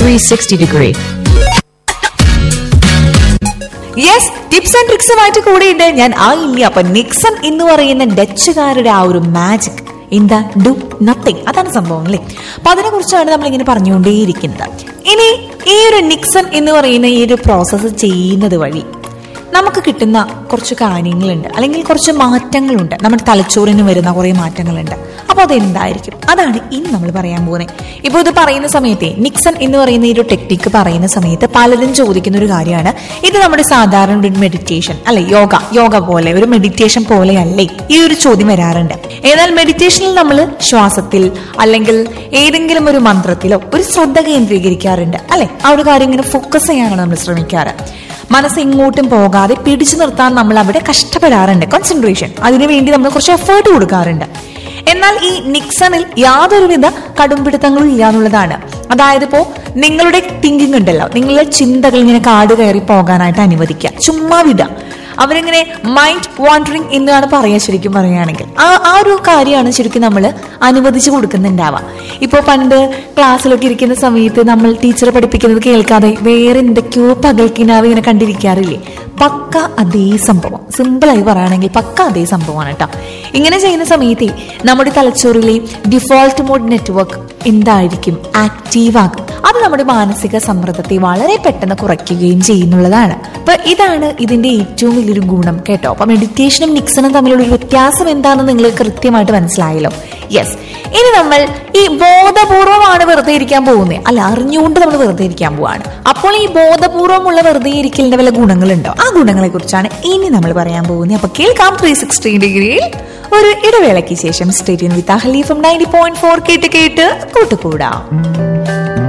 360 degree. Yes tips and ട്രിക്സുമായിട്ട് കൂടെയുണ്ട് ഞാൻ ആ ഇല്ല അപ്പൊ നിക്സൺ എന്ന് പറയുന്ന ഡച്ചുകാരുടെ ആ ഒരു മാജിക് എന്താ ഡു നത്തിങ് അതാണ് സംഭവം അല്ലേ അപ്പൊ അതിനെ കുറിച്ചാണ് നമ്മൾ ഇങ്ങനെ പറഞ്ഞുകൊണ്ടേയിരിക്കുന്നത് ഇനി ഈ ഒരു നിക്സൺ എന്ന് പറയുന്ന ഈ ഒരു പ്രോസസ്സ് ചെയ്യുന്നത് വഴി നമുക്ക് കിട്ടുന്ന കുറച്ച് കാര്യങ്ങളുണ്ട് അല്ലെങ്കിൽ കുറച്ച് മാറ്റങ്ങളുണ്ട് നമ്മുടെ തലച്ചോറിന് വരുന്ന കുറേ മാറ്റങ്ങളുണ്ട് അപ്പോൾ അതെന്തായിരിക്കും അതാണ് ഇനി നമ്മൾ പറയാൻ പോകുന്നത് ഇപ്പോൾ ഇത് പറയുന്ന സമയത്തെ നിക്സൺ എന്ന് പറയുന്ന ഈ ഒരു ടെക്നിക്ക് പറയുന്ന സമയത്ത് പലരും ചോദിക്കുന്ന ഒരു കാര്യമാണ് ഇത് നമ്മുടെ സാധാരണ ഒരു മെഡിറ്റേഷൻ അല്ലെ യോഗ യോഗ പോലെ ഒരു മെഡിറ്റേഷൻ പോലെയല്ലേ ഈ ഒരു ചോദ്യം വരാറുണ്ട് എന്നാൽ മെഡിറ്റേഷനിൽ നമ്മൾ ശ്വാസത്തിൽ അല്ലെങ്കിൽ ഏതെങ്കിലും ഒരു മന്ത്രത്തിലോ ഒരു ശ്രദ്ധ കേന്ദ്രീകരിക്കാറുണ്ട് അല്ലെ ആ ഒരു കാര്യം ഇങ്ങനെ ഫോക്കസ് ചെയ്യാനാണ് നമ്മൾ ശ്രമിക്കാറ് മനസ്സ് എങ്ങോട്ടും പോകാതെ പിടിച്ചു നിർത്താൻ നമ്മൾ അവിടെ കഷ്ടപ്പെടാറുണ്ട് കോൺസെൻട്രേഷൻ അതിനുവേണ്ടി നമ്മൾ കുറച്ച് എഫേർട്ട് കൊടുക്കാറുണ്ട് എന്നാൽ ഈ നിക്സണിൽ യാതൊരുവിധ കടുംപിടുത്തങ്ങളും ഇല്ല എന്നുള്ളതാണ് അതായത് ഇപ്പോ നിങ്ങളുടെ തിങ്കിങ് ഉണ്ടല്ലോ നിങ്ങളുടെ ചിന്തകൾ ഇങ്ങനെ കാട് കയറി പോകാനായിട്ട് അനുവദിക്കുക ചുമ്മാ വിടുക അവരിങ്ങനെ മൈൻഡ് വാണ്ടറിങ് എന്നാണ് പറയുക ശരിക്കും പറയുകയാണെങ്കിൽ ആ ആ ഒരു കാര്യമാണ് ശരിക്കും നമ്മൾ അനുവദിച്ചു കൊടുക്കുന്നുണ്ടാവുക ഇപ്പോൾ പണ്ട് ക്ലാസ്സിലൊക്കെ ഇരിക്കുന്ന സമയത്ത് നമ്മൾ ടീച്ചർ പഠിപ്പിക്കുന്നത് കേൾക്കാതെ വേറെ എന്തൊക്കെയോ പകൽക്കിനാവ് ഇങ്ങനെ കണ്ടിരിക്കാറില്ലേ പക്ക അതേ സംഭവം സിമ്പിളായി പറയുകയാണെങ്കിൽ പക്ക അതേ സംഭവമാണ് കേട്ടോ ഇങ്ങനെ ചെയ്യുന്ന സമയത്ത് നമ്മുടെ തലച്ചോറിലെ ഡിഫോൾട്ട് മോഡ് നെറ്റ്വർക്ക് എന്തായിരിക്കും ആക്റ്റീവ് ആകും അത് നമ്മുടെ മാനസിക സമ്മർദ്ദത്തെ വളരെ പെട്ടെന്ന് കുറയ്ക്കുകയും ചെയ്യുന്നുള്ളതാണ് അപ്പൊ ഇതാണ് ഇതിന്റെ ഏറ്റവും വലിയൊരു ഗുണം കേട്ടോ അപ്പൊ മെഡിറ്റേഷനും നിക്സണും തമ്മിലുള്ള ഒരു വ്യത്യാസം എന്താണെന്ന് നിങ്ങൾ കൃത്യമായിട്ട് മനസ്സിലായല്ലോ യെസ് ഇനി നമ്മൾ ഈ ബോധപൂർവമാണ് വെറുതെ ഇരിക്കാൻ പോകുന്നത് അല്ല അറിഞ്ഞുകൊണ്ട് നമ്മൾ വെറുതെ ഇരിക്കാൻ പോവാണ് അപ്പോൾ ഈ ബോധപൂർവമുള്ള വെറുതെ ഇരിക്കലിന്റെ വല്ല ഗുണങ്ങളുണ്ടോ ആ ഗുണങ്ങളെ കുറിച്ചാണ് ഇനി നമ്മൾ പറയാൻ പോകുന്നത് അപ്പൊ കേൾക്കാം ത്രീ സിക്സ്റ്റി ഡിഗ്രിയിൽ ഒരു ഇടവേളയ്ക്ക് ശേഷം സ്റ്റേഡിയം വിത്ത് അഹലി ഫ്രം നയൻറ്റി പോയിന്റ് ഫോർ കേട്ട് കേട്ട് കൂട്ടുകൂടാം